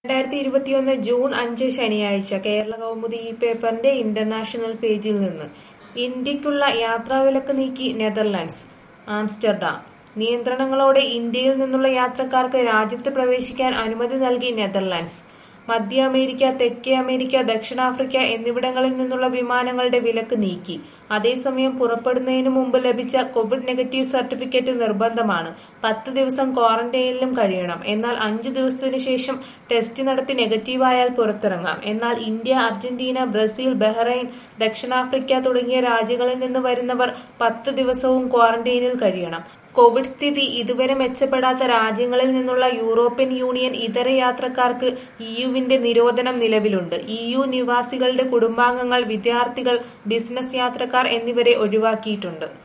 രണ്ടായിരത്തി ഇരുപത്തിയൊന്ന് ജൂൺ അഞ്ച് ശനിയാഴ്ച കേരള കൗമുദി ഈ പേപ്പറിന്റെ ഇന്റർനാഷണൽ പേജിൽ നിന്ന് ഇന്ത്യക്കുള്ള യാത്രാവിലക്ക് നീക്കി നെതർലൻഡ്സ് ആംസ്റ്റർഡാം നിയന്ത്രണങ്ങളോടെ ഇന്ത്യയിൽ നിന്നുള്ള യാത്രക്കാർക്ക് രാജ്യത്ത് പ്രവേശിക്കാൻ അനുമതി നൽകി നെതർലൻഡ്സ് മധ്യ അമേരിക്ക തെക്കേ അമേരിക്ക ദക്ഷിണാഫ്രിക്ക എന്നിവിടങ്ങളിൽ നിന്നുള്ള വിമാനങ്ങളുടെ വിലക്ക് നീക്കി അതേസമയം പുറപ്പെടുന്നതിന് മുമ്പ് ലഭിച്ച കോവിഡ് നെഗറ്റീവ് സർട്ടിഫിക്കറ്റ് നിർബന്ധമാണ് പത്ത് ദിവസം ക്വാറന്റൈനിലും കഴിയണം എന്നാൽ അഞ്ചു ദിവസത്തിനു ശേഷം ടെസ്റ്റ് നടത്തി നെഗറ്റീവായാൽ പുറത്തിറങ്ങാം എന്നാൽ ഇന്ത്യ അർജന്റീന ബ്രസീൽ ബഹ്റൈൻ ദക്ഷിണാഫ്രിക്ക തുടങ്ങിയ രാജ്യങ്ങളിൽ നിന്ന് വരുന്നവർ പത്ത് ദിവസവും ക്വാറന്റൈനിൽ കഴിയണം കോവിഡ് സ്ഥിതി ഇതുവരെ മെച്ചപ്പെടാത്ത രാജ്യങ്ങളിൽ നിന്നുള്ള യൂറോപ്യൻ യൂണിയൻ ഇതര യാത്രക്കാർക്ക് ഇയുവിന്റെ നിരോധനം നിലവിലുണ്ട് ഇയു നിവാസികളുടെ കുടുംബാംഗങ്ങൾ വിദ്യാർത്ഥികൾ ബിസിനസ് യാത്രക്കാർ എന്നിവരെ ഒഴിവാക്കിയിട്ടുണ്ട്